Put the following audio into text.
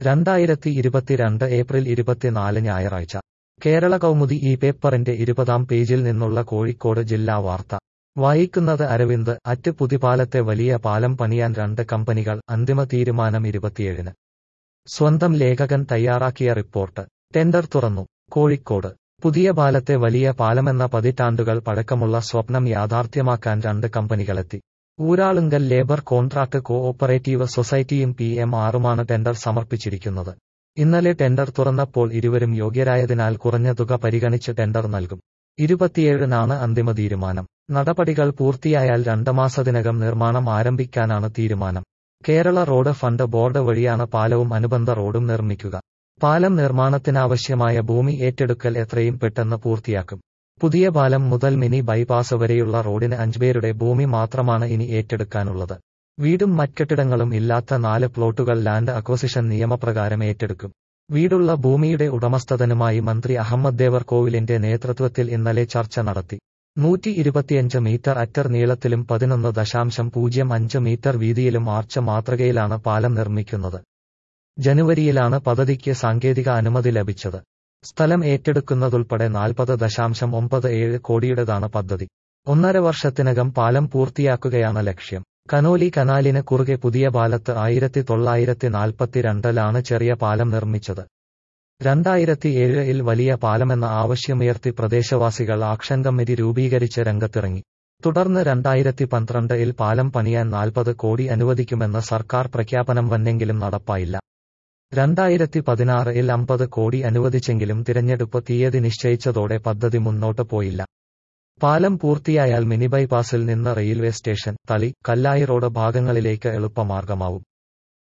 രണ്ടായിരത്തി ഇരുപത്തിരണ്ട് ഏപ്രിൽ ഇരുപത്തിനാല് ഞായറാഴ്ച കേരള കൗമുദി ഈ പേപ്പറിന്റെ ഇരുപതാം പേജിൽ നിന്നുള്ള കോഴിക്കോട് ജില്ലാ വാർത്ത വായിക്കുന്നത് അരവിന്ദ് അറ്റ് പുതിപാലത്തെ വലിയ പാലം പണിയാൻ രണ്ട് കമ്പനികൾ അന്തിമ തീരുമാനം ഇരുപത്തിയേഴിന് സ്വന്തം ലേഖകൻ തയ്യാറാക്കിയ റിപ്പോർട്ട് ടെൻഡർ തുറന്നു കോഴിക്കോട് പുതിയ പാലത്തെ വലിയ പാലമെന്ന പതിറ്റാണ്ടുകൾ പഴക്കമുള്ള സ്വപ്നം യാഥാർത്ഥ്യമാക്കാൻ രണ്ട് കമ്പനികളെത്തി Uralungal labour contract cooperative സൊസൈറ്റിയും പി എം ആറുമാണ് ടെൻഡർ സമർപ്പിച്ചിരിക്കുന്നത് ഇന്നലെ ടെൻഡർ തുറന്നപ്പോൾ ഇരുവരും യോഗ്യരായതിനാൽ കുറഞ്ഞ തുക പരിഗണിച്ച് ടെൻഡർ നൽകും ഇരുപത്തിയേഴിനാണ് അന്തിമ തീരുമാനം നടപടികൾ പൂർത്തിയായാൽ രണ്ട് മാസത്തിനകം നിർമ്മാണം ആരംഭിക്കാനാണ് തീരുമാനം കേരള റോഡ് ഫണ്ട് ബോർഡ് വഴിയാണ് പാലവും അനുബന്ധ റോഡും നിർമ്മിക്കുക പാലം നിർമ്മാണത്തിനാവശ്യമായ ഭൂമി ഏറ്റെടുക്കൽ എത്രയും പെട്ടെന്ന് പൂർത്തിയാക്കും പുതിയ പാലം മുതൽ മിനി ബൈപാസ് വരെയുള്ള റോഡിന് അഞ്ചുപേരുടെ ഭൂമി മാത്രമാണ് ഇനി ഏറ്റെടുക്കാനുള്ളത് വീടും മറ്റെട്ടിടങ്ങളും ഇല്ലാത്ത നാല് പ്ലോട്ടുകൾ ലാൻഡ് അക്വസിഷൻ നിയമപ്രകാരം ഏറ്റെടുക്കും വീടുള്ള ഭൂമിയുടെ ഉടമസ്ഥതനുമായി മന്ത്രി അഹമ്മദ് ദേവർകോവിലിന്റെ നേതൃത്വത്തിൽ ഇന്നലെ ചർച്ച നടത്തി നൂറ്റി ഇരുപത്തിയഞ്ച് മീറ്റർ അറ്റർ നീളത്തിലും പതിനൊന്ന് ദശാംശം പൂജ്യം അഞ്ച് മീറ്റർ വീതിയിലും ആർച്ച മാതൃകയിലാണ് പാലം നിർമ്മിക്കുന്നത് ജനുവരിയിലാണ് പദ്ധതിക്ക് സാങ്കേതിക അനുമതി ലഭിച്ചത് സ്ഥലം ഏറ്റെടുക്കുന്നതുൾപ്പെടെ നാൽപ്പത് ദശാംശം ഒമ്പത് ഏഴ് കോടിയുടേതാണ് പദ്ധതി ഒന്നര വർഷത്തിനകം പാലം പൂർത്തിയാക്കുകയാണ് ലക്ഷ്യം കനോലി കനാലിന് കുറുകെ പുതിയ പാലത്ത് ആയിരത്തി തൊള്ളായിരത്തി നാൽപ്പത്തിരണ്ടിലാണ് ചെറിയ പാലം നിർമ്മിച്ചത് രണ്ടായിരത്തി ഏഴിൽ വലിയ പാലമെന്ന ആവശ്യമുയർത്തി പ്രദേശവാസികൾ ആക്ഷൻ കമ്മിറ്റി രൂപീകരിച്ച് രംഗത്തിറങ്ങി തുടർന്ന് രണ്ടായിരത്തി പന്ത്രണ്ടിൽ പാലം പണിയാൻ നാൽപ്പത് കോടി അനുവദിക്കുമെന്ന സർക്കാർ പ്രഖ്യാപനം വന്നെങ്കിലും നടപ്പായില്ല രണ്ടായിരത്തി പതിനാറിൽ അമ്പത് കോടി അനുവദിച്ചെങ്കിലും തിരഞ്ഞെടുപ്പ് തീയതി നിശ്ചയിച്ചതോടെ പദ്ധതി മുന്നോട്ട് പോയില്ല പാലം പൂർത്തിയായാൽ മിനി ബൈപ്പാസിൽ നിന്ന് railway station Thali Kallai road ഭാഗങ്ങളിലേക്ക് എളുപ്പമാർഗമാവും